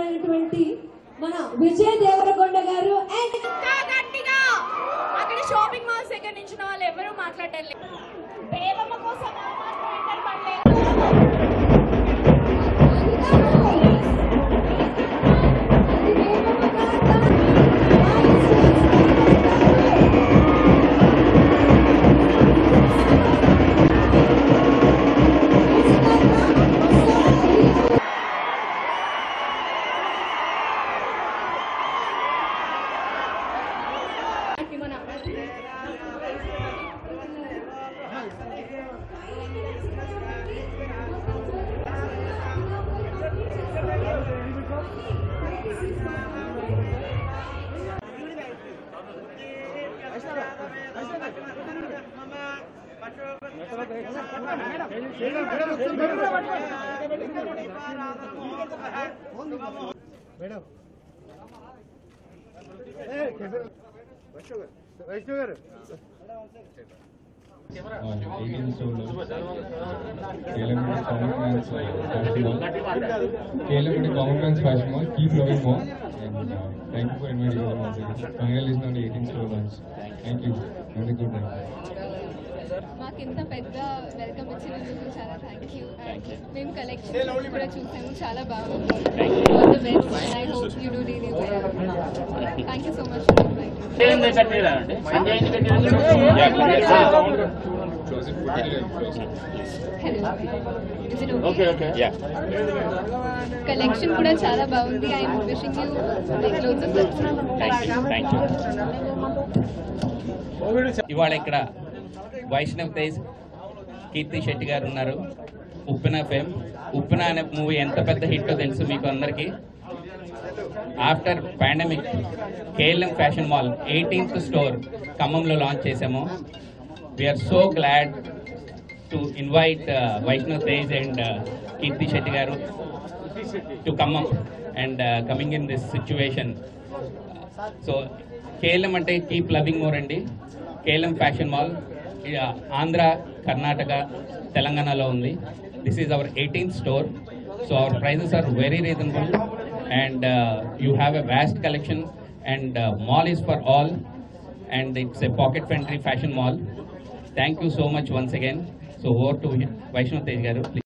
అయినటువంటి మన విజయ్ దేవరకొండ గారు అండ్ ఇంకా గట్టిగా అక్కడ షాపింగ్ మాల్స్ దగ్గర నుంచి వాళ్ళు ఎవరు మాట్లాడలేదు బేలమ్మ కోసం ఆ మాత్రం ఎంటర్ పడలేదు మన మేడం వైష్ణవ్ గారు ఎయిటీన్ స్టోర్లో కేలమడి కామన్ మ్యాన్స్ ఫ్యాషన్ మాల్ కేలమడి common man's fashion mall keep loving more and thank you for invite your once again congratulation on eighteen store launch thank you very good మాకు ఇంత పెద్ద welcome ఇచ్చినందుకు చాలా thank you మేము collection కూడా చూసాము చాలా బాగుంది all the best I hope you do really well thank you so much close it put it close hello is it okay okay collection కూడా చాలా బాగుంది I am wishing you like loads of thank you ఇవాళ ఇక్కడ వైష్ణవ్ తేజ్ కీర్తి శెట్టి గారు ఉన్నారు ఉప్పిన fame ఉప్పిన అనే movie ఎంత పెద్ద హిట్టో తెలుసు మీకు అందరికీ after pandemic KLM fashion mall eighteenth store ఖమ్మంలో లాంచ్ చేసాము we are so glad to invite Vaishnav Tej and Keerthi Shetty garu to Khammam and coming in this situation so KLM అంటే కీప్ లవింగ్ మోర్ అండి KLM fashion mall Andhra Karnataka తెలంగాణలో ఉంది this is our eighteenth store so our prices are very reasonable and you have a vast collection and mall is for all and it's a pocket friendly fashion mall thank you so much once again so over to Vaishnav Tej గారు